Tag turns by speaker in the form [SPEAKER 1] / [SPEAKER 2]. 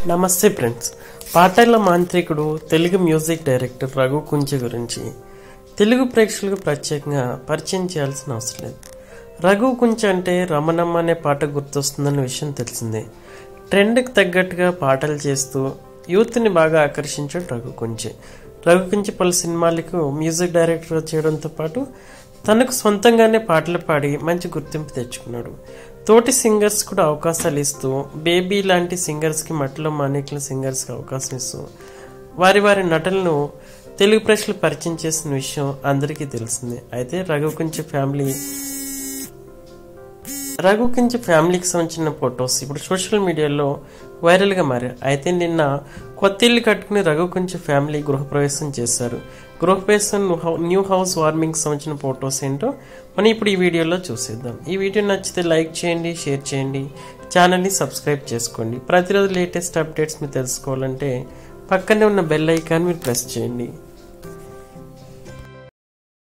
[SPEAKER 1] నమస్తే ఫ్రెండ్స్ పాటల మాంత్రికుడు తెలుగు మ్యూజిక్ డైరెక్టర్ రఘు కుంచె గురించి తెలుగు ప్రేక్షకులకు ప్రత్యేకంగా పరిచయం చేయాల్సిన అవసరం లేదు రఘు కుంచె అంటే రమణమ్మ అనే పాట గుర్తొస్తుందన్న విషయం తెలిసిందే ట్రెండ్కి తగ్గట్టుగా పాటలు చేస్తూ యూత్ని బాగా ఆకర్షించాడు రఘు కుంచె రఘు కుంచె పలు సినిమాలకు మ్యూజిక్ డైరెక్టర్ చేయడంతో పాటు తనకు సొంతంగానే పాటలు పాడి మంచి గుర్తింపు తెచ్చుకున్నాడు తోటి సింగర్స్ కూడా అవకాశాలు ఇస్తూ బేబీ లాంటి సింగర్స్కి మట్టిలో మాణిక్ల సింగర్స్కి అవకాశం ఇస్తూ వారి వారి నటనను తెలుగు ప్రజలు పరిచయం చేసిన విషయం అందరికీ తెలిసిందే అయితే రఘుకుంచి ఫ్యామిలీ రఘుకించి ఫ్యామిలీకి సంబంధించిన ఫొటోస్ ఇప్పుడు సోషల్ మీడియాలో వైరల్గా మారాయి అయితే నిన్న కొత్త ఇల్లు కట్టుకుని రఘుకుంచి ఫ్యామిలీ గృహప్రవేశం చేశారు గృహప్రవేశం న్యూ హౌస్ వార్మింగ్ సంబంధించిన ఫొటోస్ ఏంటో మనం ఇప్పుడు ఈ వీడియోలో చూసేద్దాం ఈ వీడియో నచ్చితే లైక్ చేయండి షేర్ చేయండి ఛానల్ని సబ్స్క్రైబ్ చేసుకోండి ప్రతిరోజు లేటెస్ట్ అప్డేట్స్ మీరు తెలుసుకోవాలంటే పక్కనే ఉన్న బెల్ ఐకాన్ మీరు ప్రెస్ చేయండి